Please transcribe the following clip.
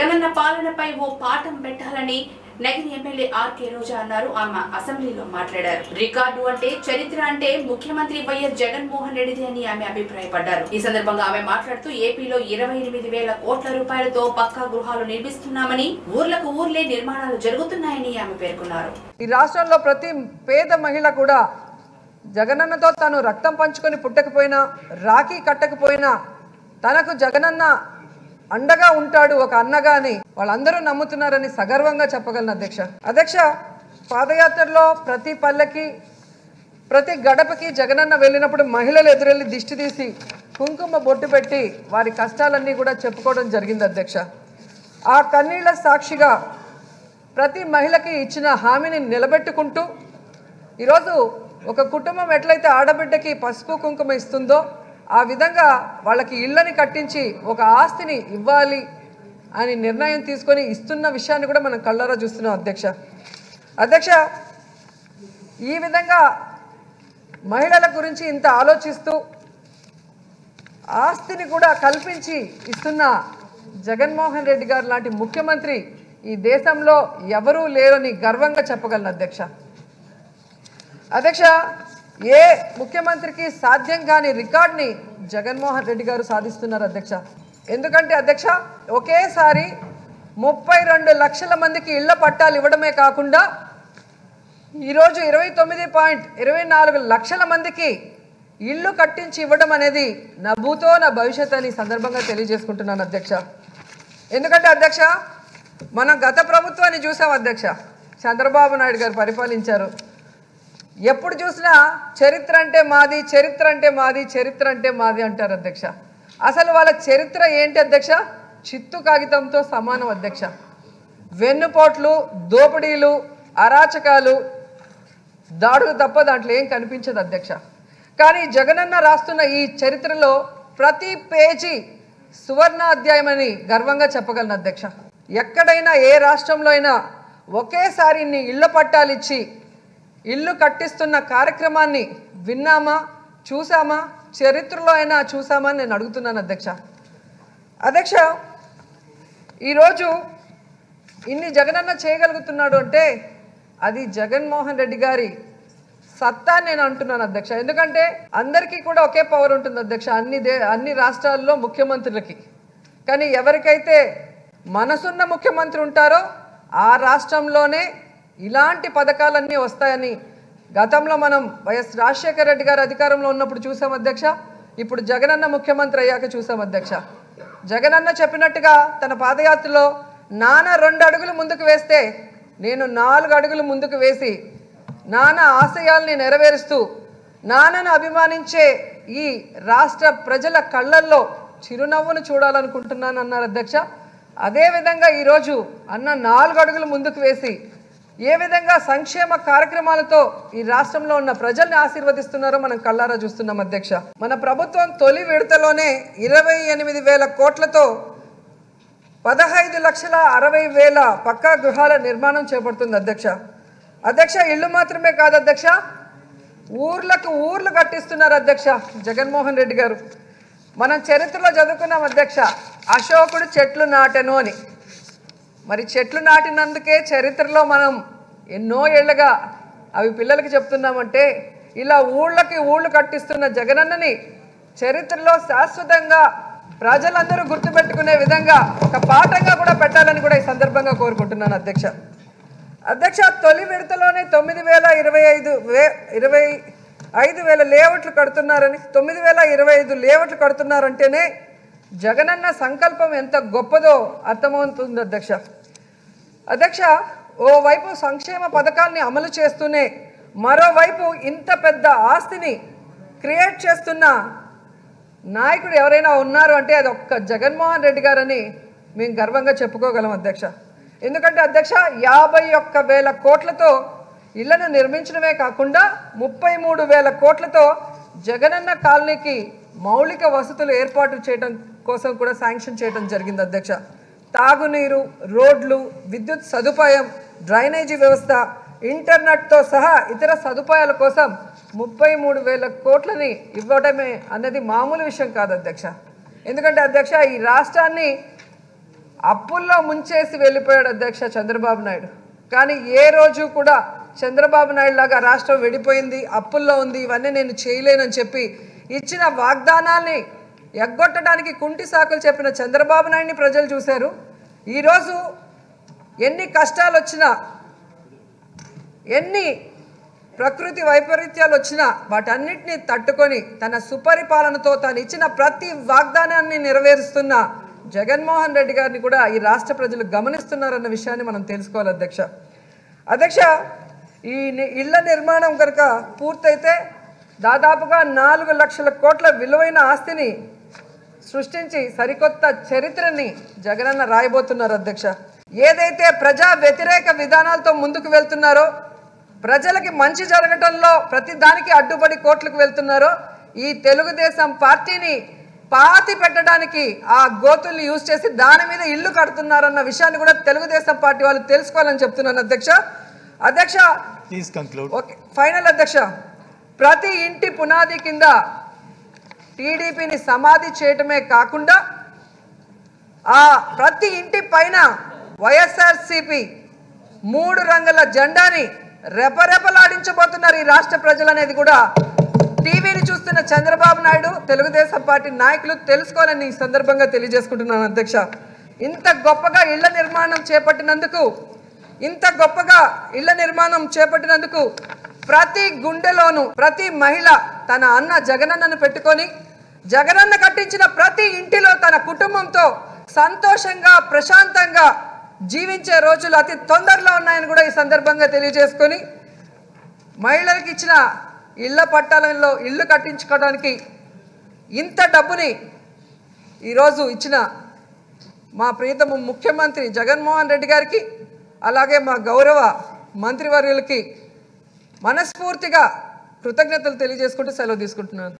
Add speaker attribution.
Speaker 1: జగనన్న పాలనపై ఓ పాఠం పెట్టాలని నగిరి ఎమ్మెల్యే ఆర్కే రోజా అన్నారు ఆమె అసెంబ్లీలో మాట్లాడారు రికార్డు అంటే చరిత్ర అంటే ముఖ్యమంత్రి వైఎస్ జగన్మోహన్ రెడ్డిది అని ఆమె అభిప్రాయపడ్డారు ఈ సందర్భంగా ఆమె మాట్లాడుతూ ఏపీలో ఇరవై ఎనిమిది వేల కోట్ల రూపాయలతో పక్కా గృహాలు నిర్మిస్తున్నామని ఊర్లకు ఊర్లే నిర్మాణాలు జరుగుతున్నాయని ఆమె పేర్కొన్నారు
Speaker 2: ఈ రాష్ట్రంలో ప్రతి పేద మహిళ కూడా జగనన్నతో తాను రక్తం పంచుకొని పుట్టకపోయినా రాఖీ కట్టకపోయినా తనకు జగనన్న అండగా ఉంటాడు ఒక అన్నగా అని వాళ్ళందరూ నమ్ముతున్నారని సగర్వంగా చెప్పగలను అధ్యక్ష అధ్యక్ష పాదయాత్రలో ప్రతి పల్లెకి ప్రతి గడపకి జగనన్న వెళ్ళినప్పుడు మహిళలు ఎదురెళ్ళి దిష్టి తీసి కుంకుమ బొట్టు పెట్టి వారి కష్టాలన్నీ కూడా చెప్పుకోవడం జరిగింది అధ్యక్ష ఆ కన్నీళ్ల సాక్షిగా ప్రతి మహిళకి ఇచ్చిన హామీని నిలబెట్టుకుంటూ ఈరోజు ఒక కుటుంబం ఎట్లయితే ఆడబిడ్డకి పసుపు కుంకుమ ఇస్తుందో ఆ విధంగా వాళ్ళకి ఇళ్ళని కట్టించి ఒక ఆస్తిని ఇవ్వాలి అని నిర్ణయం తీసుకొని ఇస్తున్న విషయాన్ని కూడా మనం కళ్ళారా చూస్తున్నాం అధ్యక్ష అధ్యక్ష ఈ విధంగా మహిళల గురించి ఇంత ఆలోచిస్తూ ఆస్తిని కూడా కల్పించి ఇస్తున్న జగన్మోహన్ రెడ్డి గారు లాంటి ముఖ్యమంత్రి ఈ దేశంలో ఎవరూ లేరని గర్వంగా చెప్పగలను అధ్యక్ష అధ్యక్ష ఏ ముఖ్యమంత్రికి సాధ్యం కాని రికార్డ్ని జగన్మోహన్ రెడ్డి గారు సాధిస్తున్నారు అధ్యక్ష ఎందుకంటే అధ్యక్ష ఒకేసారి ముప్పై రెండు లక్షల మందికి ఇళ్ల పట్టాలు ఇవ్వడమే కాకుండా ఈరోజు ఇరవై తొమ్మిది పాయింట్ ఇరవై నాలుగు లక్షల మందికి ఇల్లు కట్టించి ఇవ్వడం అనేది నా భూతో నా భవిష్యత్ అని ఈ సందర్భంగా తెలియజేసుకుంటున్నాను అధ్యక్ష ఎందుకంటే అధ్యక్ష మనం గత ప్రభుత్వాన్ని చూసాం అధ్యక్ష చంద్రబాబు నాయుడు గారు పరిపాలించారు ఎప్పుడు చూసినా చరిత్ర అంటే మాది చరిత్ర అంటే మాది చరిత్ర అంటే మాది అంటారు అధ్యక్ష అసలు వాళ్ళ చరిత్ర ఏంటి అధ్యక్ష చిత్తు కాగితంతో సమానం అధ్యక్ష వెన్నుపోట్లు దోపిడీలు అరాచకాలు దాడులు తప్ప దాంట్లో ఏం కనిపించదు అధ్యక్ష కానీ జగనన్న రాస్తున్న ఈ చరిత్రలో ప్రతి పేజీ సువర్ణ అధ్యాయం అని గర్వంగా చెప్పగలను అధ్యక్ష ఎక్కడైనా ఏ రాష్ట్రంలో అయినా ఒకేసారి ఇన్ని ఇళ్ల పట్టాలు ఇచ్చి ఇల్లు కట్టిస్తున్న కార్యక్రమాన్ని విన్నామా చూసామా చరిత్రలో అయినా చూసామా అని నేను అడుగుతున్నాను అధ్యక్ష అధ్యక్ష ఈరోజు ఇన్ని జగనన్న చేయగలుగుతున్నాడు అంటే అది జగన్మోహన్ రెడ్డి గారి సత్తా నేను అంటున్నాను అధ్యక్ష ఎందుకంటే అందరికీ కూడా ఒకే పవర్ ఉంటుంది అధ్యక్ష అన్ని దే అన్ని రాష్ట్రాల్లో ముఖ్యమంత్రులకి కానీ ఎవరికైతే మనసున్న ముఖ్యమంత్రి ఉంటారో ఆ రాష్ట్రంలోనే ఇలాంటి పథకాలన్నీ వస్తాయని గతంలో మనం వైఎస్ రాజశేఖర రెడ్డి గారు అధికారంలో ఉన్నప్పుడు చూసాం అధ్యక్ష ఇప్పుడు జగనన్న ముఖ్యమంత్రి అయ్యాక చూసాం అధ్యక్ష జగనన్న చెప్పినట్టుగా తన పాదయాత్రలో నాన్న రెండు అడుగులు ముందుకు వేస్తే నేను నాలుగు అడుగులు ముందుకు వేసి నాన్న ఆశయాల్ని నెరవేరుస్తూ నాన్నను అభిమానించే ఈ రాష్ట్ర ప్రజల కళ్ళల్లో చిరునవ్వును చూడాలనుకుంటున్నాను అన్నారు అధ్యక్ష అదేవిధంగా ఈరోజు అన్న నాలుగు అడుగులు ముందుకు వేసి ఏ విధంగా సంక్షేమ కార్యక్రమాలతో ఈ రాష్ట్రంలో ఉన్న ప్రజల్ని ఆశీర్వదిస్తున్నారో మనం కళ్ళారా చూస్తున్నాం అధ్యక్ష మన ప్రభుత్వం తొలి విడతలోనే ఇరవై ఎనిమిది వేల కోట్లతో పదహైదు లక్షల అరవై వేల పక్కా గృహాల నిర్మాణం చేపడుతుంది అధ్యక్ష అధ్యక్ష ఇల్లు మాత్రమే కాదు అధ్యక్ష ఊర్లకు ఊర్లు కట్టిస్తున్నారు అధ్యక్ష జగన్మోహన్ రెడ్డి గారు మనం చరిత్రలో చదువుకున్నాం అధ్యక్ష అశోకుడు చెట్లు నాటెను అని మరి చెట్లు నాటినందుకే చరిత్రలో మనం ఎన్నో ఏళ్ళగా అవి పిల్లలకి చెప్తున్నామంటే ఇలా ఊళ్ళకి ఊళ్ళు కట్టిస్తున్న జగనన్నని చరిత్రలో శాశ్వతంగా ప్రజలందరూ గుర్తుపెట్టుకునే విధంగా ఒక పాఠంగా కూడా పెట్టాలని కూడా ఈ సందర్భంగా కోరుకుంటున్నాను అధ్యక్ష అధ్యక్ష తొలి విడతలోనే తొమ్మిది వేల ఇరవై ఐదు వే ఇరవై ఐదు వేల లేఅవుట్లు కడుతున్నారని తొమ్మిది వేల ఇరవై ఐదు లేఅవుట్లు కడుతున్నారంటేనే జగనన్న సంకల్పం ఎంత గొప్పదో అర్థమవుతుంది అధ్యక్ష అధ్యక్ష ఓవైపు సంక్షేమ పథకాల్ని అమలు చేస్తూనే మరోవైపు ఇంత పెద్ద ఆస్తిని క్రియేట్ చేస్తున్న నాయకుడు ఎవరైనా ఉన్నారు అంటే అది ఒక్క జగన్మోహన్ రెడ్డి గారని మేము గర్వంగా చెప్పుకోగలం అధ్యక్ష ఎందుకంటే అధ్యక్ష యాభై ఒక్క వేల కోట్లతో ఇళ్లను నిర్మించడమే కాకుండా ముప్పై మూడు వేల కోట్లతో జగనన్న కాలనీకి మౌలిక వసతులు ఏర్పాటు చేయడం కోసం కూడా శాంక్షన్ చేయడం జరిగింది అధ్యక్ష తాగునీరు రోడ్లు విద్యుత్ సదుపాయం డ్రైనేజీ వ్యవస్థ ఇంటర్నెట్తో సహా ఇతర సదుపాయాల కోసం ముప్పై మూడు వేల కోట్లని ఇవ్వడమే అన్నది మామూలు విషయం కాదు అధ్యక్ష ఎందుకంటే అధ్యక్ష ఈ రాష్ట్రాన్ని అప్పుల్లో ముంచేసి వెళ్ళిపోయాడు అధ్యక్ష చంద్రబాబు నాయుడు కానీ ఏ రోజు కూడా చంద్రబాబు నాయుడు లాగా రాష్ట్రం వెడిపోయింది అప్పుల్లో ఉంది ఇవన్నీ నేను చేయలేనని చెప్పి ఇచ్చిన వాగ్దానాల్ని ఎగ్గొట్టడానికి కుంటి సాకులు చెప్పిన చంద్రబాబు నాయుడిని ప్రజలు చూశారు ఈరోజు ఎన్ని కష్టాలు వచ్చినా ఎన్ని ప్రకృతి వైపరీత్యాలు వచ్చినా వాటన్నిటిని తట్టుకొని తన సుపరిపాలనతో తాను ఇచ్చిన ప్రతి వాగ్దానాన్ని నెరవేరుస్తున్న జగన్మోహన్ రెడ్డి గారిని కూడా ఈ రాష్ట్ర ప్రజలు గమనిస్తున్నారన్న విషయాన్ని మనం తెలుసుకోవాలి అధ్యక్ష అధ్యక్ష ఈ ని- ఇళ్ల నిర్మాణం కనుక పూర్తయితే దాదాపుగా నాలుగు లక్షల కోట్ల విలువైన ఆస్తిని సృష్టించి సరికొత్త చరిత్రని జగనన్న రాయబోతున్నారు అధ్యక్ష ఏదైతే ప్రజా వ్యతిరేక విధానాలతో ముందుకు వెళ్తున్నారో ప్రజలకి మంచి జరగటంలో ప్రతి దానికి అడ్డుపడి కోర్టులకు వెళ్తున్నారో ఈ తెలుగుదేశం పార్టీని పాతి పెట్టడానికి ఆ గోతుల్ని యూజ్ చేసి దాని మీద ఇల్లు కడుతున్నారన్న విషయాన్ని కూడా తెలుగుదేశం పార్టీ వాళ్ళు తెలుసుకోవాలని చెప్తున్నాను అధ్యక్ష అధ్యక్ష
Speaker 3: Please conclude.
Speaker 2: ఓకే ఫైనల్ అధ్యక్ష ప్రతి ఇంటి పునాది కింద టీడీపీని సమాధి చేయటమే కాకుండా ఆ ప్రతి ఇంటి పైన వైఎస్ఆర్సిపి మూడు రంగుల జెండాని రెపరెపలాడించబోతున్నారు ఈ రాష్ట్ర ప్రజలు అనేది కూడా టీవీని చూస్తున్న చంద్రబాబు నాయుడు తెలుగుదేశం పార్టీ నాయకులు తెలుసుకోవాలని ఈ సందర్భంగా తెలియజేసుకుంటున్నాను అధ్యక్ష ఇంత గొప్పగా ఇళ్ల నిర్మాణం చేపట్టినందుకు ఇంత గొప్పగా ఇళ్ల నిర్మాణం చేపట్టినందుకు ప్రతి గుండెలోనూ ప్రతి మహిళ తన అన్న జగనన్నను పెట్టుకొని జగనన్న కట్టించిన ప్రతి ఇంటిలో తన కుటుంబంతో సంతోషంగా ప్రశాంతంగా జీవించే రోజులు అతి తొందరలో ఉన్నాయని కూడా ఈ సందర్భంగా తెలియజేసుకొని మహిళలకు ఇచ్చిన ఇళ్ల పట్టాలలో ఇల్లు కట్టించుకోవడానికి ఇంత డబ్బుని ఈరోజు ఇచ్చిన మా ప్రియతమ ముఖ్యమంత్రి జగన్మోహన్ రెడ్డి గారికి అలాగే మా గౌరవ మంత్రివర్యులకి మనస్ఫూర్తిగా కృతజ్ఞతలు తెలియజేసుకుంటూ సెలవు తీసుకుంటున్నాను